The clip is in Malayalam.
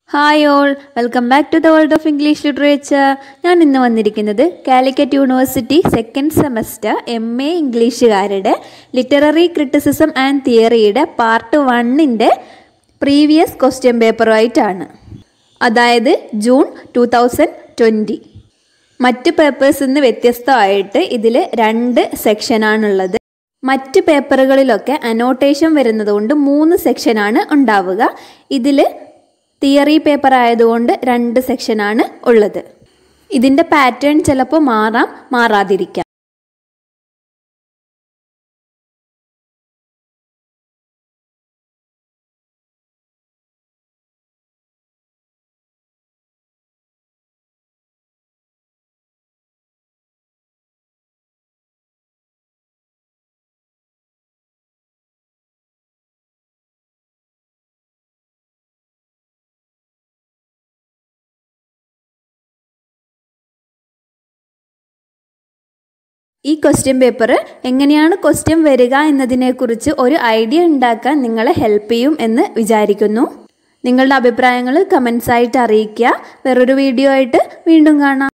hi all welcome back to the world of English literature ഞാൻ ഇന്ന് വന്നിരിക്കുന്നത് Calicut university second semester M A ഇംഗ്ലീഷുകാരുടെ ലിറ്റററി ക്രിറ്റിസിസം ആൻഡ് തിയറിയുടെ പാർട്ട് വണ്ണിൻ്റെ പ്രീവിയസ് ക്വസ്റ്റ്യൻ പേപ്പറുമായിട്ടാണ് അതായത് ജൂൺ ടു തൗസൻഡ് ട്വൻറ്റി മറ്റ് പേപ്പേഴ്സിൽ നിന്ന് വ്യത്യസ്തമായിട്ട് ഇതിൽ രണ്ട് സെക്ഷനാണുള്ളത് മറ്റ് പേപ്പറുകളിലൊക്കെ അനോട്ടേഷൻ വരുന്നത് കൊണ്ട് മൂന്ന് സെക്ഷനാണ് ഉണ്ടാവുക ഇതിൽ തിയറി പേപ്പർ ആയതുകൊണ്ട് രണ്ട് സെക്ഷനാണ് ഉള്ളത് ഇതിൻ്റെ പാറ്റേൺ ചിലപ്പോൾ മാറാം മാറാതിരിക്കാം ഈ ക്വസ്റ്റ്യൻ പേപ്പർ എങ്ങനെയാണ് ക്വസ്റ്റ്യൻ വരിക എന്നതിനെക്കുറിച്ച് ഒരു ഐഡിയ ഉണ്ടാക്കാൻ നിങ്ങളെ ഹെൽപ്പ് ചെയ്യും എന്ന് വിചാരിക്കുന്നു നിങ്ങളുടെ അഭിപ്രായങ്ങൾ കമൻസ് ആയിട്ട് അറിയിക്കുക വേറൊരു വീഡിയോ ആയിട്ട് വീണ്ടും കാണാം